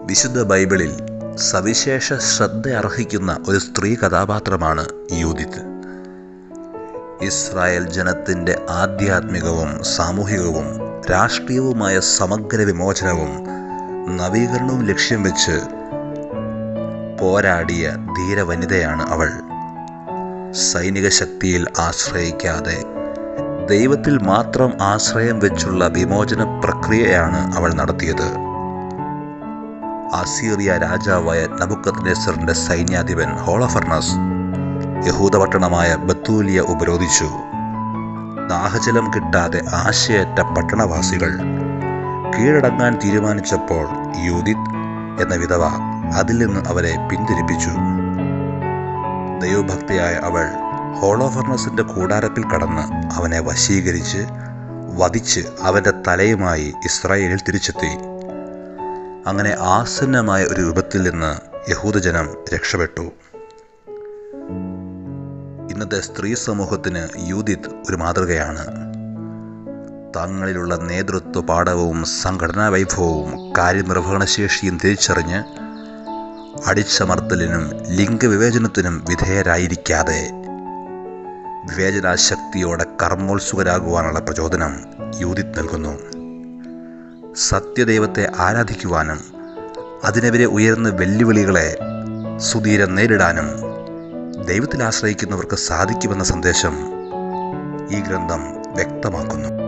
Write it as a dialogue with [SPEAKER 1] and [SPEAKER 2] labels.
[SPEAKER 1] വിശുദ്ധ ബൈബിളിൽ സവിശേഷ ശ്രദ്ധ അർഹിക്കുന്ന ഒരു സ്ത്രീ കഥാപാത്രമാണ് യൂതിത്ത് ഇസ്രായേൽ ജനത്തിൻ്റെ ആധ്യാത്മികവും സാമൂഹികവും രാഷ്ട്രീയവുമായ സമഗ്ര വിമോചനവും നവീകരണവും ലക്ഷ്യം വെച്ച് പോരാടിയ ധീരവനിതയാണ് അവൾ സൈനിക ശക്തിയിൽ ആശ്രയിക്കാതെ ദൈവത്തിൽ മാത്രം ആശ്രയം വെച്ചുള്ള വിമോചന പ്രക്രിയയാണ് അവൾ നടത്തിയത് അസീറിയ രാജാവായ നബുക്കത്ത് സൈന്യാധിപൻ ഹോളഫർണസ് യഹൂദപട്ടണമായ ബത്തൂലിയ ഉപരോധിച്ചു ദാഹജലം കിട്ടാതെ ആശയറ്റ പട്ടണവാസികൾ കീഴടങ്ങാൻ തീരുമാനിച്ചപ്പോൾ യൂതിത് എന്ന വിധവ അതിൽ നിന്ന് അവരെ പിന്തിരിപ്പിച്ചു ദൈവഭക്തിയായ അവൾ ഹോളോഫർണസിന്റെ കൂടാരത്തിൽ കടന്ന് അവനെ വശീകരിച്ച് വധിച്ച് അവന്റെ തലയുമായി ഇസ്രായേലിൽ തിരിച്ചെത്തി അങ്ങനെ ആസന്നമായ ഒരു രൂപത്തിൽ നിന്ന് യഹൂദജനം രക്ഷപ്പെട്ടു ഇന്നത്തെ സ്ത്രീ സമൂഹത്തിന് യൂതിത് ഒരു മാതൃകയാണ് തങ്ങളിലുള്ള നേതൃത്വ പാഠവും സംഘടനാ വൈഭവവും കാര്യനിർവഹണശേഷിയും തിരിച്ചറിഞ്ഞ് അടിച്ചമർത്തലിനും ലിംഗവിവേചനത്തിനും വിധേയരായിരിക്കാതെ വിവേചനാശക്തിയോടെ കർമ്മോത്സുകരാകുവാനുള്ള പ്രചോദനം യൂതിത് നൽകുന്നു സത്യദൈവത്തെ ആരാധിക്കുവാനും അതിനെതിരെ ഉയർന്ന വെല്ലുവിളികളെ സുധീരം നേരിടാനും ദൈവത്തിൽ ആശ്രയിക്കുന്നവർക്ക് സാധിക്കുമെന്ന സന്ദേശം ഈ ഗ്രന്ഥം വ്യക്തമാക്കുന്നു